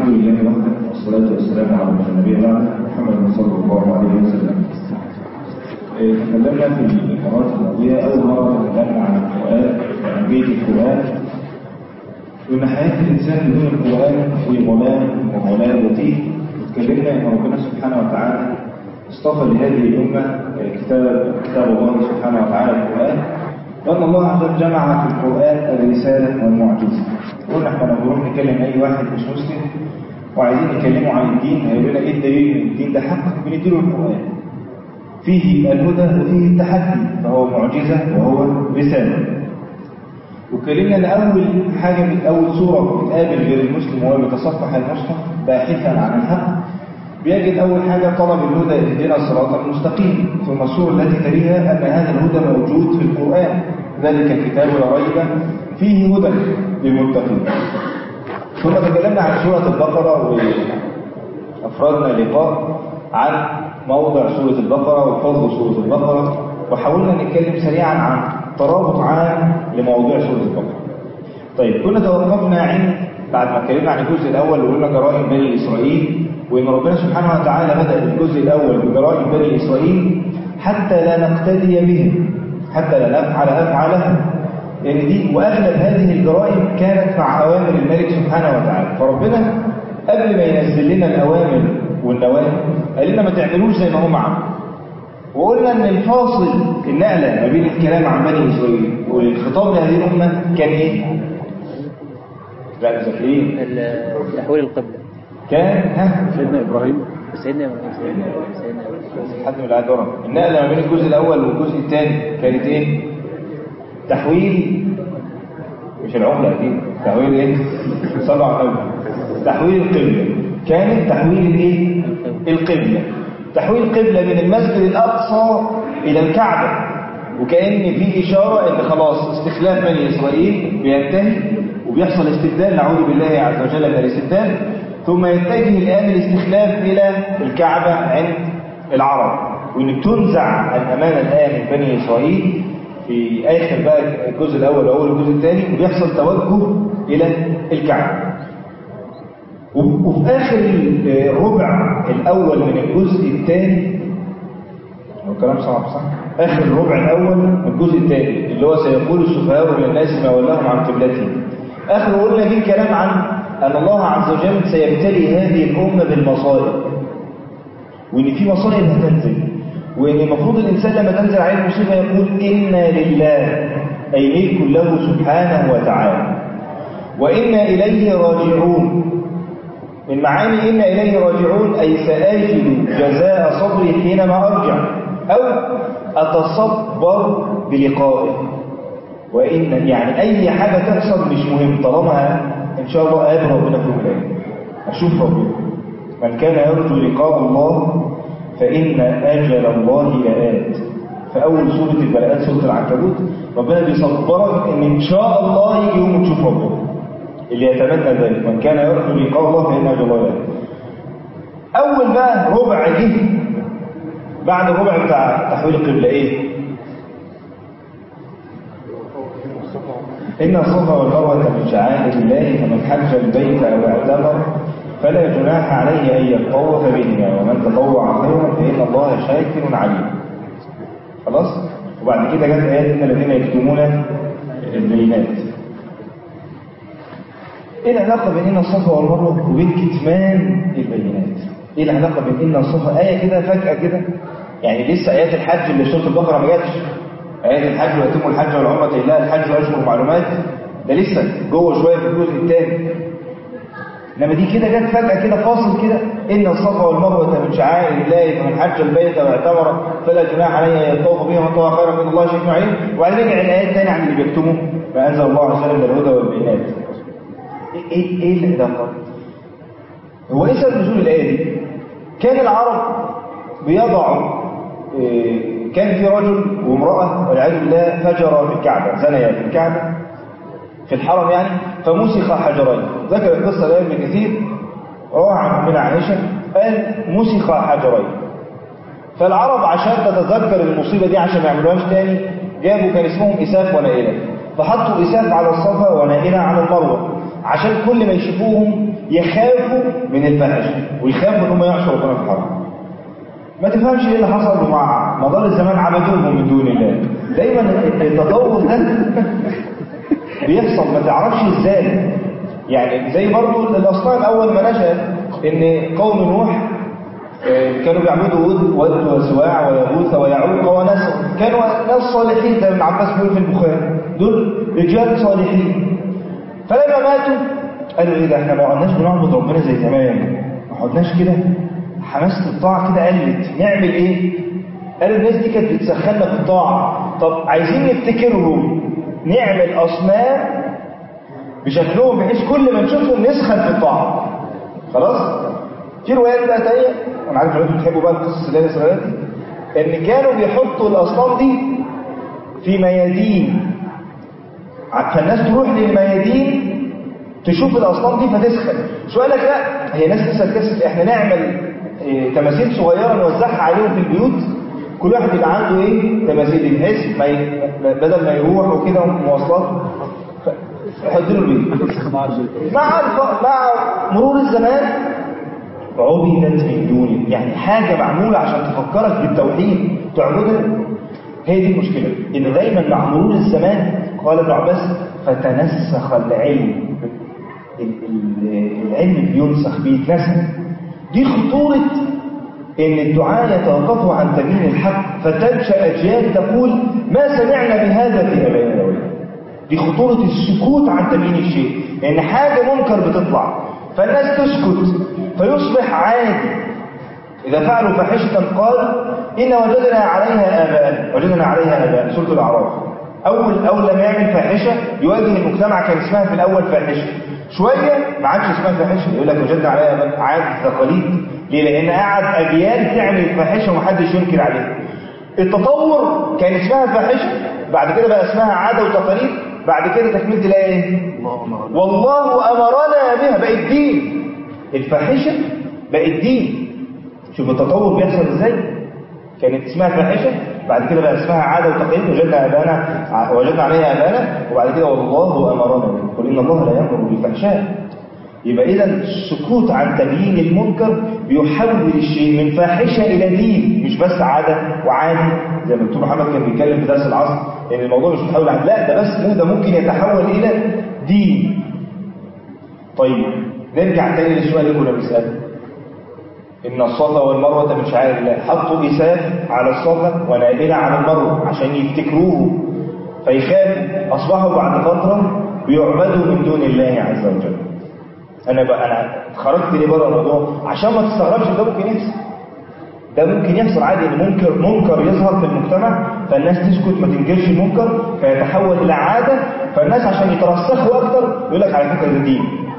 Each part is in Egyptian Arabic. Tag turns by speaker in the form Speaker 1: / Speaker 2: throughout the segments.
Speaker 1: الحمد لله وحده والصلاة والسلام على من النبي بعد محمد صلى الله عليه وسلم. تكلمنا في المرات الماضية أول مرة تكلمنا عن القرآن وأهمية القرآن وإن حياة الإنسان بدون القرآن هي ظلام وضلالته وتكلمنا أن ربنا سبحانه وتعالى اصطفى لهذه الأمة كتاب كتاب الله سبحانه وتعالى القرآن وأن الله عز وجل جمع في القرآن الرسالة والمعجزة قلنا احنا لما نروح نكلم أي واحد مش مسلم وعايزين نكلمه عن الدين هيقول لنا ايه الدليل ان الدين ده حق بنديله القرآن فيه الهدى وفيه التحدي فهو معجزة وهو رسالة وكلمنا ان اول حاجة من اول سورة بتقابل غير المسلم وهو بيتصفح المصحف باحثا عن الحق بيجد اول حاجة طلب الهدى اهدنا الصراط المستقيم ثم السورة التي تليها ان هذا الهدى موجود في القرآن ذلك الكتاب لا ريب فيه هدى للمتقين ثم تكلمنا عن سورة البقرة وأفردنا لقاء عن موضع سورة البقرة وفضل سورة البقرة وحاولنا نتكلم سريعا عن ترابط عام لموضوع سورة البقرة طيب كنا توقفنا عند بعد ما اتكلمنا عن الجزء الأول وقلنا جرائم بني إسرائيل وإن ربنا سبحانه وتعالى بدأ الجزء الأول بجرائم بني إسرائيل حتى لا نقتدي بهم حتى لا نفعل أفعالهم لأن يعني دي وأغلب هذه الجرائم كانت مع أوامر الملك سبحانه وتعالى فربنا قبل ما ينزل لنا الأوامر والنواهي قال لنا ما تعملوش زي ما هم عملوا وقلنا ان الفاصل النقلة ما بين الكلام عن بني إسرائيل والخطاب لهذه الأمة كان إيه؟ لا مذاكرين
Speaker 2: تحويل القبلة
Speaker 1: كان ها
Speaker 3: سيدنا إبراهيم
Speaker 2: سيدنا إبراهيم سيدنا سيدنا إبراهيم
Speaker 1: حد من العيال ورا النقلة ما بين الجزء الأول والجزء الثاني كانت إيه؟ تحويل مش العملة أكيد تحويل إيه؟ صلوا على النبي تحويل القبلة كانت تحويل الإيه؟ القبلة تحويل القبلة من المسجد الأقصى إلى الكعبة وكأن في إشارة إن خلاص استخلاف بني إسرائيل بينتهي وبيحصل استبدال نعوذ بالله عز وجل من الاستبدال ثم يتجه الآن الاستخلاف إلى الكعبة عند العرب وإن تنزع الأمانة الآن من بني إسرائيل في آخر بقى الجزء الأول وأول الجزء الثاني وبيحصل توجه إلى الكعبة وفي آخر الربع الأول من الجزء الثاني هو كلام صعب صح؟ آخر الربع الأول من الجزء الثاني اللي هو سيقول السفهاء من الناس ما ولاهم عن قبلتهم آخر قلنا فيه كلام عن أن الله عز وجل سيبتلي هذه الأمة بالمصائب وإن في مصائب هتنزل وإن المفروض الإنسان لما تنزل عليه المصيبة يقول إنا لله أي ملك له سبحانه وتعالى وإنا إليه راجعون من معاني إنا إليه راجعون أي سآجد جزاء صبري حينما أرجع أو أتصبر بلقائه وإن يعني أي حاجة تحصل مش مهم طالما إن شاء الله قابل ربنا في الولاية أشوف ربنا من كان يرجو لقاء الله فإن أجل الله لآت فأول سورة البلاءات سورة العنكبوت ربنا بيصبرك إن إن شاء الله يجي يوم تشوف ربنا اللي يتمنى ذلك من كان يرجو لقاء الله فإن أجل الله لآت أول بقى ربع جه بعد الربع بتاع تحويل القبلة إيه؟ إن الصفا والمروة من شعائر الله فمن حج البيت أو اعتمر فلا جناح عليه أن يطوف بهما ومن تطوع خيرا فإن الله شاكر عليم خلاص وبعد كده جت آيات إن الذين يكتمون البينات إيه العلاقة بين إن الصفا والمروة وبين كتمان البينات إيه العلاقة بين إن الصفا آية كده فجأة كده يعني لسه آيات الحج اللي في سورة البقرة ما جاتش آيات الحج ويتم الحج والعمرة لله الحج وأشهر معلومات ده لسه جوه شوية في الجزء الثاني انما دي كده جت فجأة كده فاصل كده إن الصفا والمروة من شعائر الله فمن حج البيت واعتمر فلا جناح عليه أن يطوف بهم من طوى خيرا من الله شيء عليم وبعدين رجع الآيات تاني عن اللي بيكتموا ما أنزل الله عز وجل من الهدى والبينات إيه إيه العلاقة؟ هو إيه سبب نزول الآية دي؟ كان العرب بيضعوا إيه كان في رجل وامرأة والعياذ بالله فجر في الكعبة زنيا في الكعبة في الحرم يعني فمسخ حجرين ذكر القصة ده ابن كثير روى عن من عائشة قال مسخ حجرين فالعرب عشان تتذكر المصيبة دي عشان ما يعملوهاش تاني جابوا كان اسمهم إساف ونائلة فحطوا إساف على الصفا ونائلة على المروة عشان كل ما يشوفوهم يخافوا من الفحش ويخافوا ان هم يعصوا ربنا في الحرام ما تفهمش ايه اللي حصل مع مدار الزمان عبدوهم من دون الله دايما التطور ده بيحصل ما تعرفش ازاي يعني زي برضو الاصنام اول ما نشأت ان قوم نوح آه، كانوا بيعبدوا ود ود وسواع ويغوث ويعوق ونسر كانوا ناس صالحين زي ما ابن عباس بيقول في البخاري دول رجال صالحين فلما ماتوا قالوا ايه ده احنا ما عدناش بنعبد ربنا زي زمان ما عدناش كده حماسة الطاعة كده قلت نعمل ايه قالوا الناس دي كانت بتسخننا في الطاعة طب عايزين نفتكرهم نعمل أصنام بشكلهم بحيث كل ما نشوفهم نسخن في الطاعة خلاص في روايات بقى تانية انا عارف ان انتوا بتحبوا بقى القصص اللي هي الاسرائيليات دي ان كانوا بيحطوا الاصنام دي في ميادين فالناس تروح للميادين تشوف الاصنام دي فتسخن شو قال لك لا هي ناس لسه تكسب احنا نعمل إيه تماثيل صغيره نوزعها عليهم في البيوت كل واحد يبقى عنده ايه تماثيل بحيث ما ي... بدل ما يروح وكده مواصلات يحط له البيت مع الف... مع مرور الزمان عبدت من دونه يعني حاجه معموله عشان تفكرك بالتوحيد تعبدها هي دي المشكله ان دايما مع مرور الزمان قال ابن عباس فتنسخ العلم العلم بينسخ بيتنسخ دي خطورة ان الدعاء يتوقفوا عن تبيين الحق فتنشأ أجيال تقول ما سمعنا بهذا في أبائنا الأولين دي خطورة السكوت عن تبيين الشيء ان حاجة منكر بتطلع فالناس تسكت فيصبح عادي إذا فعلوا فاحشة قال إن وجدنا عليها آباء وجدنا عليها آباء سورة الأعراف أول أول لما يعمل فاحشة يواجه المجتمع كان اسمها في الأول فاحشة شوية ما عادش اسمها فاحشة يقول لك وجدنا عليها عاد تقاليد ليه؟ لأن قعد أجيال تعمل الفاحشة ومحدش ينكر عليها التطور كان اسمها فاحشة بعد كده بقى اسمها عادة وتقاليد بعد كده تكملة تلاقي ايه؟ والله أمرنا بها بقت دين الفاحشة بقت دين شوف التطور بيحصل ازاي كانت اسمها فاحشة بعد كده بقى اسمها عادة وتقليد وجدنا أبانا وجدنا عليها أبانا وبعد كده والله أمرنا قل إن الله لا يأمر بالفحشاء يبقى إذا السكوت عن تبيين المنكر بيحول الشيء من فاحشة إلى دين مش بس عادة وعادي زي ما الدكتور محمد كان بيتكلم في درس العصر إن الموضوع مش بيتحول عن لا ده بس ده ممكن يتحول إلى دين طيب نرجع تاني للسؤال اللي كنا بنسأله إن الصفا والمروة من شعائر الله حطوا إساف على الصفا ونائلة على المروة عشان يفتكروه فيخاف أصبحوا بعد فترة بيعبدوا من دون الله عز وجل أنا بقى أنا خرجت ليه بره الموضوع عشان ما تستغربش ده ممكن يحصل ده ممكن يحصل عادي ان منكر منكر يظهر في المجتمع فالناس تسكت ما تنكرش المنكر فيتحول الى عاده فالناس عشان يترسخوا اكتر يقول لك على فكره ده دين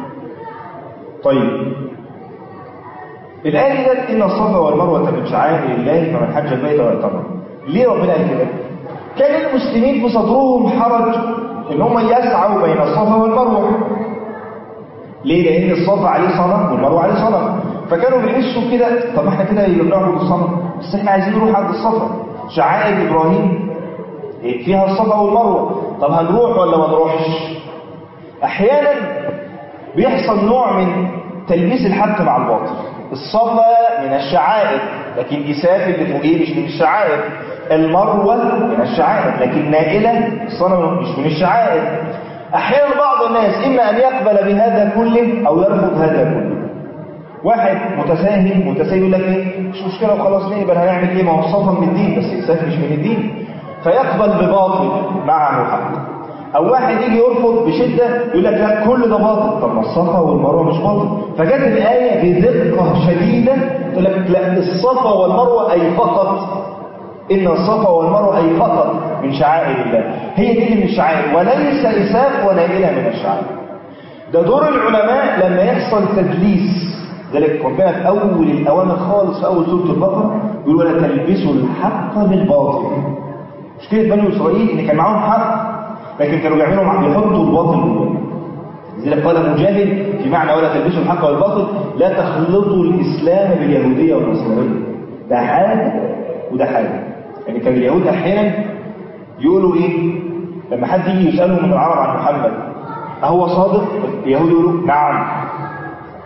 Speaker 1: طيب الآية دي قالت إن الصفا والمروة من شعائر الله فمن حج البيت واعتمر ليه ربنا قال كده؟ كان المسلمين في صدرهم حرج إن هم يسعوا بين الصفا والمروة ليه؟ لأن الصفا عليه صنم والمروة عليه صنم فكانوا بيحسوا كده طب احنا كده يبقى بنعبد الصنم بس احنا عايزين نروح عند الصفا شعائر إبراهيم فيها الصفا والمروة طب هنروح ولا ما نروحش؟ أحيانا بيحصل نوع من تلبيس الحق مع الباطل الصفا من الشعائر لكن إساف اللي فوقيه مش من الشعائر المروة من الشعائر لكن نائلة الصنم مش من الشعائر أحيانا بعض الناس إما أن يقبل بهذا كله أو يرفض هذا كله واحد متساهل متساهل يقول لك ايه مش مشكلة وخلاص نقبل هنعمل ايه ما هو الصفا من الدين بس إساف مش من الدين فيقبل بباطل معه حق او واحد يجي يرفض بشدة يقول لك لا كل ده باطل طب ما الصفا والمروة مش باطل فجت الآية بدقة شديدة تقول لك لا الصفا والمروة أي فقط إن الصفا والمروة أي فقط من شعائر الله هي دي من الشعائر وليس إساف ونائلة من الشعائر ده دور العلماء لما يحصل تدليس ذلك ربنا في أول الأوامر خالص في أول سورة البقرة يقول ولا تلبسوا الحق بالباطل مشكلة بني إسرائيل إن كان معاهم حق لكن كانوا بيعملوا مع بيحطوا الباطل جوه لذلك قال مجاهد في معنى ولا تلبسوا الحق والباطل لا تخلطوا الاسلام باليهوديه والنصرانيه ده حاجه وده حاجه يعني كان اليهود احيانا يقولوا ايه لما حد يجي يسالهم من العرب عن محمد اهو صادق اليهود يقولوا نعم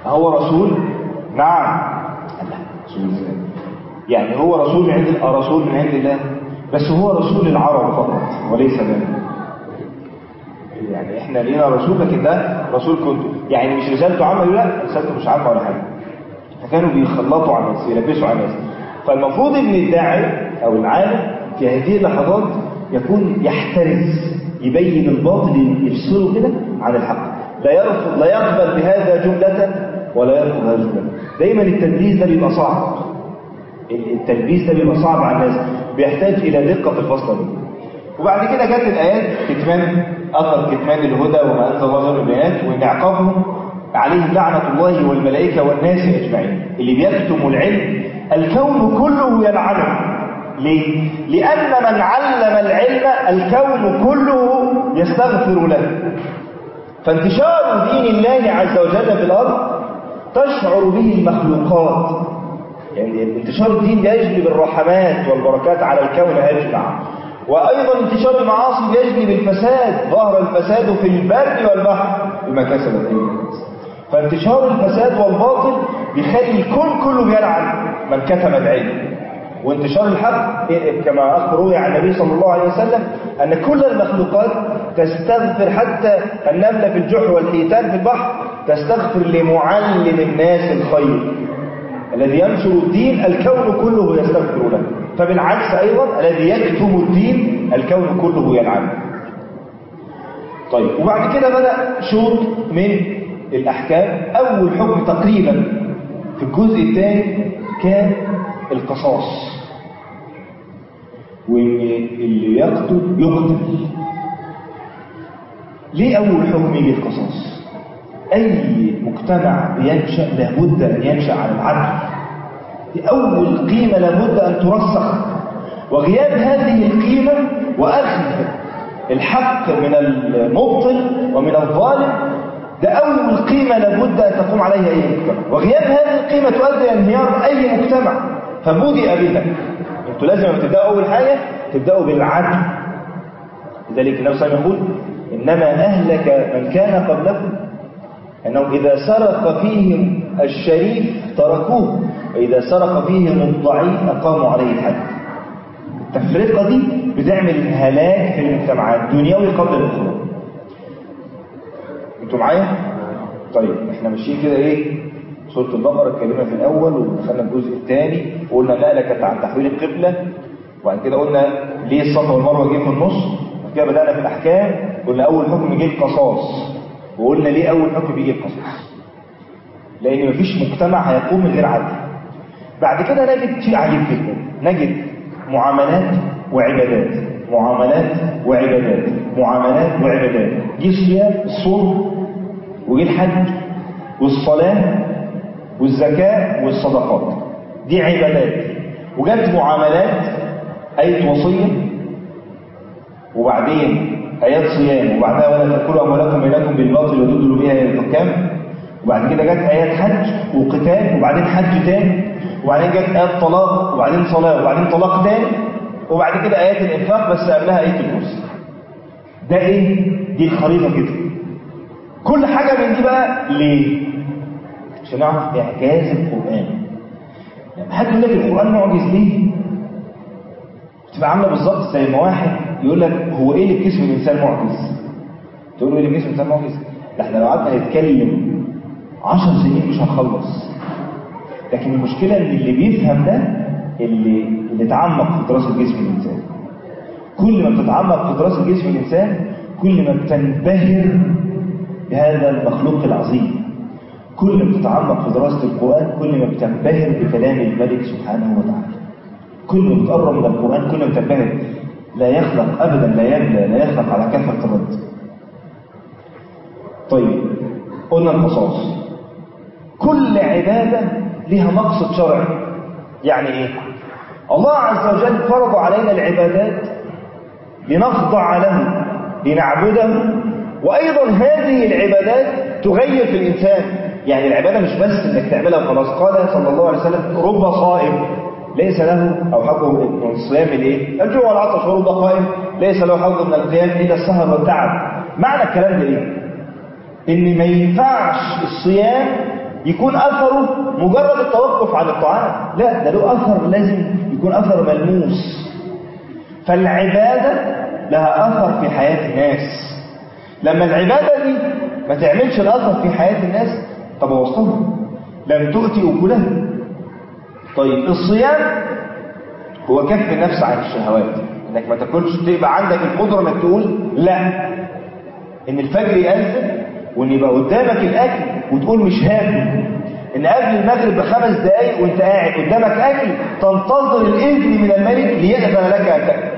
Speaker 1: هو رسول نعم لا رسول ازاي يعني هو رسول من عند آه رسول من عند الله بس هو رسول العرب فقط وليس لنا يعني احنا لينا رسول لكن ده رسول كنت يعني مش رسالته عامه لا رسالته مش عامه ولا حاجه فكانوا بيخلطوا على الناس يلبسوا على الناس فالمفروض ان الداعي او العالم في هذه اللحظات يكون يحترز يبين الباطل يفصله كده عن الحق لا يرفض لا يقبل بهذا جملة ولا يرفض هذا جملة دايما التدليس ده بيبقى صعب التلبيس ده بيبقى صعب على الناس بيحتاج الى دقة في الفصل دي وبعد كده جت الايات كتمان اثر كتمان الهدى وما انزل الله من البيانات وان عقابهم عليهم لعنة الله والملائكة والناس اجمعين اللي بيكتم العلم الكون كله يلعنه ليه؟ لأن من علم العلم الكون كله يستغفر له فانتشار دين الله عز وجل في الأرض تشعر به المخلوقات يعني انتشار الدين يجلب الرحمات والبركات على الكون أجمع وأيضا انتشار المعاصي يجلب الفساد ظهر الفساد في البر والبحر بما كسبت أيدي الناس فانتشار الفساد والباطل بيخلي الكون كله بيلعن من كتم العلم وانتشار الحق كما أخبروه عن النبي صلى الله عليه وسلم أن كل المخلوقات تستغفر حتى النملة في الجحر والحيتان في البحر تستغفر لمعلم الناس الخير الذي ينشر الدين الكون كله يستغفر له فبالعكس أيضا الذي يكتم الدين الكون كله يلعنه طيب وبعد كده بدأ شوط من الأحكام أول حكم تقريبا في الجزء الثاني كان القصاص واللي يقتل يقتل ليه أول حكم يجي القصاص أي مجتمع بينشأ لابد أن ينشأ على العدل دي أول قيمة لابد أن ترسخ وغياب هذه القيمة وأخذ الحق من المبطل ومن الظالم ده أول قيمة لابد أن تقوم عليها أي مجتمع وغياب هذه القيمة تؤدي إلى انهيار أي مجتمع فبدأ بها انتوا لازم لما تبدأوا أول حاجة تبدأوا بالعدل لذلك النبي صلى الله عليه وسلم يقول إنما أهلك من كان قبلكم أنه إذا سرق فيهم الشريف تركوه وإذا سرق فيهم الضعيف أقاموا عليه الحد التفرقة دي بتعمل هلاك في المجتمعات دنيوي قبل الأخرى انتوا معايا؟ طيب احنا ماشيين كده ايه سورة البقرة اتكلمنا في الأول ودخلنا الجزء الثاني وقلنا النقلة كانت عن تحويل القبلة وبعد كده قلنا ليه الصفا والمروة جه في النص وبعد كده بدأنا في الأحكام قلنا أول حكم جه القصاص وقلنا ليه أول حكم بيجي القصاص لأن مفيش مجتمع هيقوم من غير عدل بعد كده نجد شيء عجيب جدا نجد معاملات وعبادات معاملات وعبادات معاملات وعبادات جه الصيام الصوم وجه الحج والصلاة والزكاة والصدقات دي عبادات وجت معاملات آية وصية وبعدين آيات صيام وبعدها ولا تأكلوا أموالكم بينكم بالباطل وتدلوا بها إلى الحكام وبعد كده جت آيات حج وقتال وبعدين حج تاني وبعدين جت آيات طلاق وبعدين صلاة وبعدين طلاق تاني وبعد كده آيات الإنفاق بس قبلها آية الكرسي ده إيه؟ دي الخريطة كده كل حاجة من دي بقى ليه؟ عشان نعرف إعجاز القرآن يعني حد يقول لك القرآن معجز ليه؟ بتبقى عاملة بالظبط زي ما واحد يقول لك هو إيه اللي في جسم الإنسان معجز؟ تقول له إيه اللي في جسم الإنسان معجز؟ ده إحنا لو قعدنا نتكلم عشر سنين مش هنخلص لكن المشكلة إن اللي بيفهم ده اللي اللي تعمق في دراسة جسم الإنسان كل ما بتتعمق في دراسة جسم الإنسان كل ما بتنبهر بهذا المخلوق العظيم كل ما بتتعمق في دراسة القرآن كل ما بتنبهر بكلام الملك سبحانه وتعالى كل ما بتقرب من القرآن كل ما بتنبهر لا يخلق أبدا لا يبلى لا يخلق على كثرة الرد طيب قلنا القصاص كل عبادة لها مقصد شرعي يعني ايه الله عز وجل فرض علينا العبادات لنخضع له لنعبده وأيضا هذه العبادات تغير في الإنسان يعني العبادة مش بس انك تعملها وخلاص قال صلى الله عليه وسلم رب صائم ليس له أو حقه من الصيام الايه الجوع والعطش ورب قائم ليس له حظ من القيام إلا السهر والتعب معنى الكلام ده ايه ان ما ينفعش الصيام يكون اثره مجرد التوقف عن الطعام لا ده له اثر لازم يكون اثر ملموس فالعباده لها اثر في حياه الناس لما العباده دي ما تعملش الاثر في حياه الناس طب وصلها لم تؤتي اكلها طيب الصيام هو كف النفس عن الشهوات انك ما تاكلش تبقى عندك القدره انك تقول لا ان الفجر يأذن وان يبقى قدامك الاكل وتقول مش هاكل ان قبل المغرب بخمس دقايق وانت قاعد قدامك اكل تنتظر الاذن من الملك ليأذن لك ان تاكل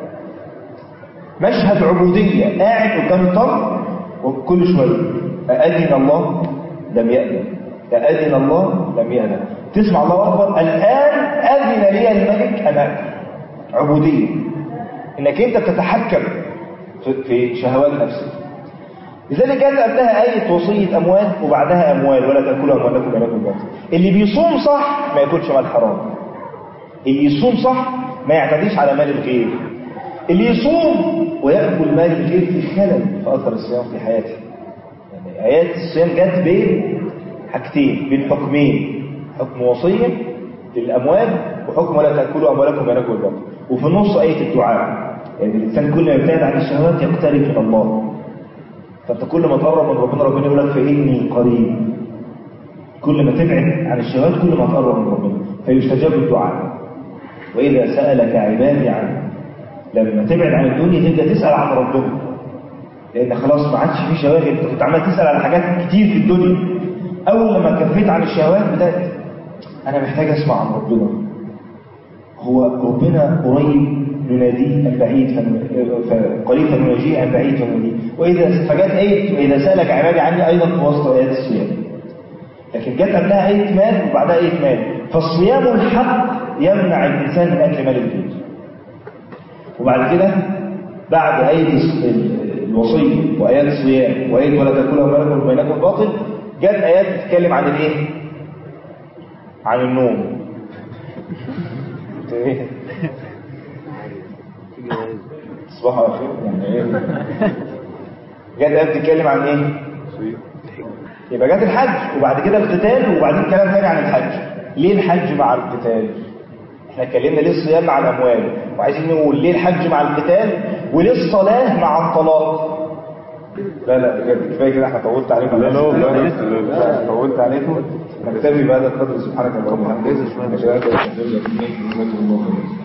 Speaker 1: مشهد عبوديه قاعد قدام الطرف وكل شويه أأذن الله لم يأذن أأذن الله لم يأذن تسمع الله أكبر الآن أذن لي الملك أن أكل عبودية إنك أنت بتتحكم في- في شهوات نفسك لذلك جاءت قبلها آية وصية أموال وبعدها أموال ولا تأكلوا أموالكم بينكم باطل اللي بيصوم صح ما ياكلش مال حرام اللي يصوم صح ما يعتديش على مال الغير اللي يصوم ويأكل مال الغير في خلل في أثر الصيام في حياته يعني آيات الصيام جت بين حاجتين بين حكمين حكم وصية للأموال وحكم ولا تأكلوا أموالكم بينكم بالباطل وفي النص آية الدعاء يعني الإنسان كل ما يبتعد عن الشهوات يقترب من الله فأنت كل ما تقرب من ربنا ربنا يقول لك فإني قريب كل ما تبعد عن الشهوات كل ما تقرب من ربنا فيستجاب الدعاء وإذا سألك عبادي عنه لما تبعد عن الدنيا تبدأ تسأل عن ربنا لأن خلاص ما عادش في شواغل أنت كنت عمال تسأل على حاجات كتير في الدنيا أول لما كفيت عن الشهوات بدأت أنا محتاج أسمع عن ربنا هو ربنا قريب نناديه البعيد فن- فقريب فنناجيه البعيد فنناديه وإذا فجت آية وإذا سألك عبادي عني أيضا في وسط آيات الصيام لكن جت قبلها آية مال وبعدها آية مال فالصيام الحق يمنع الإنسان من أكل مال البيت وبعد كده بعد آية الص- ال- الوصية وآيات الصيام وآية ولا تأكلوا أموالكم بينكم باطل جت آيات تتكلم عن الإيه؟ عن النوم تصبحوا على خير يعني ايه جت آيات بتتكلم عن ايه؟ يبقى جت الحج وبعد كده القتال وبعدين كلام تاني عن الحج ليه الحج مع القتال؟ احنا اتكلمنا ليه الصيام مع الاموال وعايزين نقول ليه الحج مع القتال وليه الصلاه مع الطلاق لا لا بجد كفايه كده احنا طولت عليكم لا لا لا طولت عليكم نكتفي بهذا القدر سبحانك اللهم وبحمدك